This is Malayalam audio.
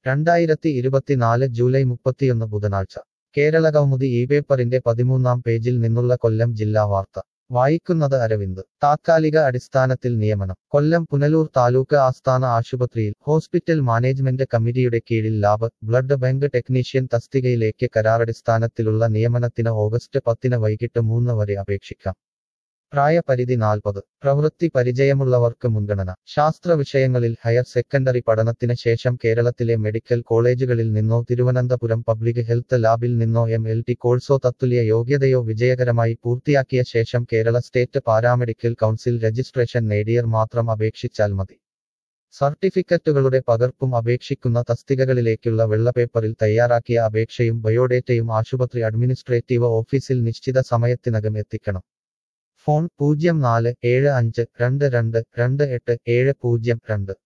രണ്ടായിരത്തി ഇരുപത്തിനാല് ജൂലൈ മുപ്പത്തിയൊന്ന് ബുധനാഴ്ച കേരള കൗമുദി ഈ പേപ്പറിന്റെ പതിമൂന്നാം പേജിൽ നിന്നുള്ള കൊല്ലം ജില്ലാ വാർത്ത വായിക്കുന്നത് അരവിന്ദ് താത്കാലിക അടിസ്ഥാനത്തിൽ നിയമനം കൊല്ലം പുനലൂർ താലൂക്ക് ആസ്ഥാന ആശുപത്രിയിൽ ഹോസ്പിറ്റൽ മാനേജ്മെന്റ് കമ്മിറ്റിയുടെ കീഴിൽ ലാബ് ബ്ലഡ് ബാങ്ക് ടെക്നീഷ്യൻ തസ്തികയിലേക്ക് കരാറടിസ്ഥാനത്തിലുള്ള നിയമനത്തിന് ഓഗസ്റ്റ് പത്തിന് വൈകിട്ട് മൂന്ന് വരെ അപേക്ഷിക്കാം പ്രായപരിധി നാൽപ്പത് പ്രവൃത്തി പരിചയമുള്ളവർക്ക് മുൻഗണന ശാസ്ത്ര വിഷയങ്ങളിൽ ഹയർ സെക്കൻഡറി പഠനത്തിന് ശേഷം കേരളത്തിലെ മെഡിക്കൽ കോളേജുകളിൽ നിന്നോ തിരുവനന്തപുരം പബ്ലിക് ഹെൽത്ത് ലാബിൽ നിന്നോ എം എൽ ടി കോഴ്സോ തത്തുല്യ യോഗ്യതയോ വിജയകരമായി പൂർത്തിയാക്കിയ ശേഷം Kerala state paramedical council registration നേടിയർ മാത്രം അപേക്ഷിച്ചാൽ മതി സർട്ടിഫിക്കറ്റുകളുടെ പകർപ്പും അപേക്ഷിക്കുന്ന തസ്തികകളിലേക്കുള്ള വെള്ളപേപ്പറിൽ തയ്യാറാക്കിയ അപേക്ഷയും ബയോഡേറ്റയും ആശുപത്രി അഡ്മിനിസ്ട്രേറ്റീവ് ഓഫീസിൽ നിശ്ചിത സമയത്തിനകം എത്തിക്കണം ഫോൺ പൂജ്യം നാല് ഏഴ് അഞ്ച് രണ്ട് രണ്ട് രണ്ട് എട്ട് ഏഴ് പൂജ്യം രണ്ട്